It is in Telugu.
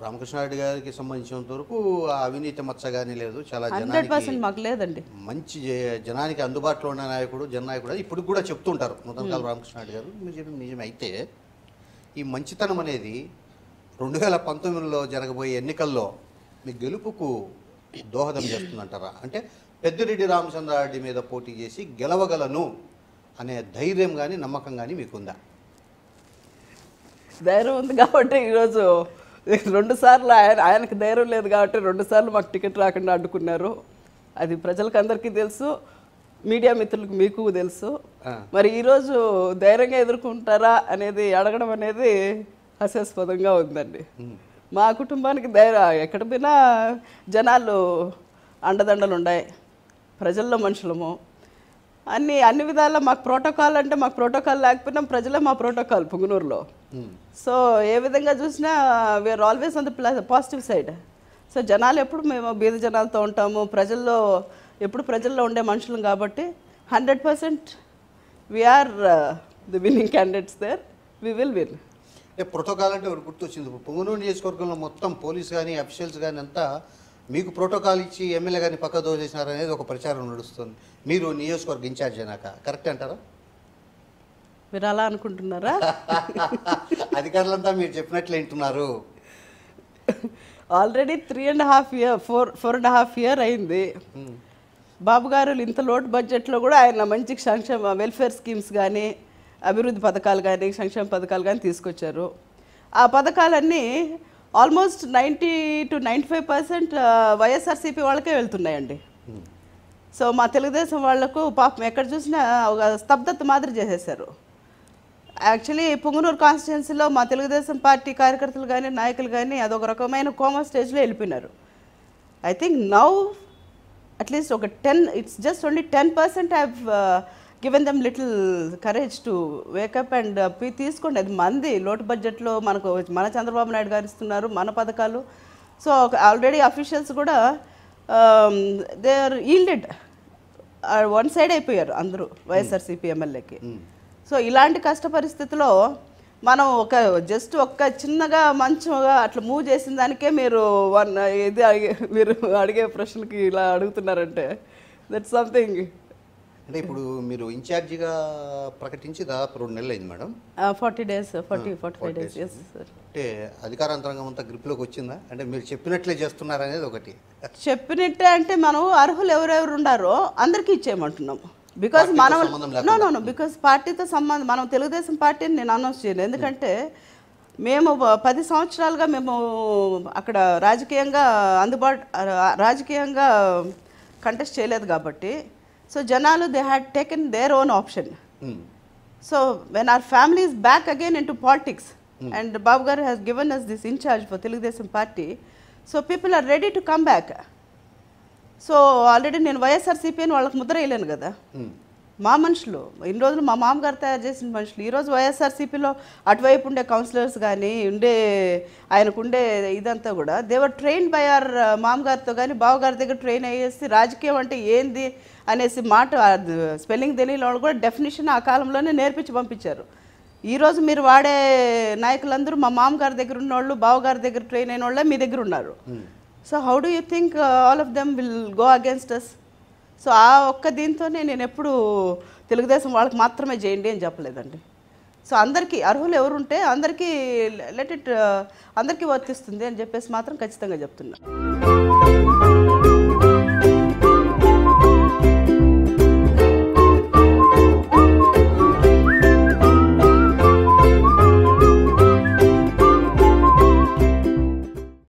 రామకృష్ణారెడ్డి గారికి సంబంధించినంత వరకు ఆ అవినీతి మచ్చ కానీ లేదు చాలా హండ్రెడ్ జనానికి పర్సెంట్ మాకు లేదండి మంచి జే- జనానికి అందుబాటులో ఉన్న నాయకుడు జననాయకుడు ఇప్పుడు కూడా చెప్తుంటారు నూతనకాల రామకృష్ణారెడ్డి గారు మీరు చెప్పింది నిజమే అయితే ఈ మంచితనం అనేది రెండు వేల పంతొమ్మిదిలో జరగబోయే ఎన్నికల్లో మీ గెలుపుకు దోహదం చేస్తుందంటారా అంటే పెద్దిరెడ్డి రామచంద్రారెడ్డి మీద పోటీ చేసి గెలవగలను అనే ధైర్యం కానీ నమ్మకం కానీ మీకుందా ధైర్యం ఉంది కాబట్టి ఈరోజు రెండు సార్లు ఆయన ఆయనకు ధైర్యం లేదు కాబట్టి రెండు సార్లు మాకు టికెట్ రాకుండా అడ్డుకున్నారు అది ప్రజలకు అందరికీ తెలుసు మీడియా మిత్రులకు మీకు తెలుసు ఆ. మరి ఈరోజు ధైర్యంగా ఎదుర్కొంటారా అనేది అడగడం అనేది హాస్యాస్పదంగా ఉందండి మా కుటుంబానికి ధైర్యం ఎక్కడ పోయినా జనాలు అండదండలు ఉన్నాయి ప్రజల్లో మనుషులము అన్ని అన్ని విధాలా మాకు ప్రోటోకాల్ అంటే మాకు ప్రోటోకాల్ లేకపోయినా ప్రజలే మా ప్రోటోకాల్ పుంగనూరులో ఉమ్. సో ఏ విధంగా చూసినా we're always on the plus positive side so జనాలు ఎప్పుడు మేము బీద జనాలతో ఉంటాము ప్రజల్లో ఎప్పుడు ప్రజల్లో ఉండే మనుషులం కాబట్టి hundred percent we're the winning candidates there we will win అంటే ప్రోటోకాల్ అంటే ఒకటి గుర్తొచ్చింది ఇప్పుడు పొంగునూరు నియోజకవర్గంలో మొత్తం పోలీస్ కానీ అఫీషియల్స్ కానీ అంతా మీకు ప్రోటోకాల్ ఇచ్చి ఎమ్మెల్యే గారిని పక్క దోచేసినారు అనేది ఒక ప్రచారం నడుస్తుంది మీరు నియోజకవర్గ ఇన్ఛార్జ్ అయినాక కరెక్ట్ అంటారా మీరు అలా అనుకుంటున్నారా అధికారులంతా మీరు చెప్పినట్లు వింటున్నారు already three and half year four four and half year అయింది బాబు గారు ఇంత లోటు బడ్జెట్లో కూడా ఆయన మంచి సంక్షేమ వెల్ఫేర్ స్కీమ్స్ కానీ అభివృద్ధి పథకాలు కానీ సంక్షేమ పథకాలు కానీ తీసుకొచ్చారు ఆ పథకాలన్నీ almost ninety two ninety five percent YSRCP వాళ్ళకే వెళ్తున్నాయండి సో మా తెలుగుదేశం వాళ్లకు పాపం ఎక్కడ చూసినా ఒక స్తబ్దత మాదిరి చేసేసారు యాక్చువల్లీ పుంగనూరు కాన్స్టిట్యున్సీలో మా తెలుగుదేశం పార్టీ కార్యకర్తలు కానీ నాయకులు కానీ అదొక రకమైన కోమా స్టేజ్లో వెళ్ళిపోయినారు ఐ థింక్ నౌ అట్లీస్ట్ ఒక ten it's just only ten percent have given them little courage to wake up and తీసుకోండి అది మంది లోటు బడ్జెట్లో మనకు మన చంద్రబాబు నాయుడు గారు ఇస్తున్నారు మన పథకాలు సో ఆల్రెడీ అఫీషియల్స్ కూడా they are yielded one side అయిపోయారు అందరూ వైఎస్ఆర్సీపీ ఎమ్మెల్యేకి సో ఇలాంటి కష్ట పరిస్థితిలో మనం ఒక జస్ట్ ఒక్క చిన్నగా మంచిగా అట్లా మూవ్ చేసిన దానికే మీరు వన్ ఇది అడిగే మీరు అడిగే ప్రశ్నకి ఇలా అడుగుతున్నారంటే దట్ సంథింగ్ అంటే ఇప్పుడు మీరు ఇన్ఛార్జిగా ప్రకటించి దాదాపు రెండు నెలలు అయింది madam forty days forty forty five days yes sir అంటే అధికారాంతరంగం అంతా గ్రిప్లోకి వచ్చిందా అంటే మీరు చెప్పినట్లే చేస్తున్నారు అనేది ఒకటి చెప్పినట్టే అంటే మనం అర్హులు ఎవరెవరు ఉన్నారో అందరికీ ఇచ్చేయమంటున్నాం బికాజ్ పార్టీతో మనం సంబంధం నో నో నో బికాజ్ పార్టీతో సంబంధం మనం తెలుగుదేశం పార్టీని నేను అనౌన్స్ చేయను ఎందుకంటే మేము బ- పది సంవత్సరాలుగా మేము అక్కడ రాజకీయంగా అందుబాటు ఆ, రాజకీయంగా కంటెస్ట్ చేయలేదు కాబట్టి సో జనాలు they had taken their own option um. So when our family is back again into politics, and Babu Garu has given us this in charge for Telugudesam party, so people are ready to come back. So already నేను వైఎస్ఆర్సీపీ అని వాళ్ళకి ముద్ర వేయలేను కదా ఉమ్. మా మనుషులు ఇన్ని రోజులు మా మామగారు తయారు చేసిన మనుషులు ఈరోజు వైఎస్ఆర్సీపీలో అటువైపు ఉండే కౌన్సిలర్స్ కానీ ఉండే ఆయనకు ఉండే ఇదంతా కూడా దేవర్ ట్రైన్ బై ఆర్ మామగారితో కానీ బావగారి దగ్గర ట్రైన్ అయ్యేసి రాజకీయం అంటే ఏంది అనేసి మాట స్పెల్లింగ్ తెలియని వాళ్ళు కూడా డెఫినేషన్ ఆ కాలంలోనే నేర్పించి పంపించారు ఈరోజు మీరు వాడే నాయకులందరూ మా మామగారి దగ్గర ఉన్నోళ్ళు బావగారి దగ్గర ట్రైన్ అయిన వాళ్ళే మీ దగ్గర ఉన్నారు so how do you think all of them will go against us so ఆ ఒక్క దీంతోనే నేను ఎప్పుడు తెలుగుదేశం వాళ్ళకి మాత్రమే చేయండి అని చెప్పలేదండి సో అందరికీ అర్హులు ఎవరుంటే అందరికీ లెట్ ఇట్ అందరికీ వర్తిస్తుంది అని చెప్పేసి మాత్రం ఖచ్చితంగా చెప్తున్నా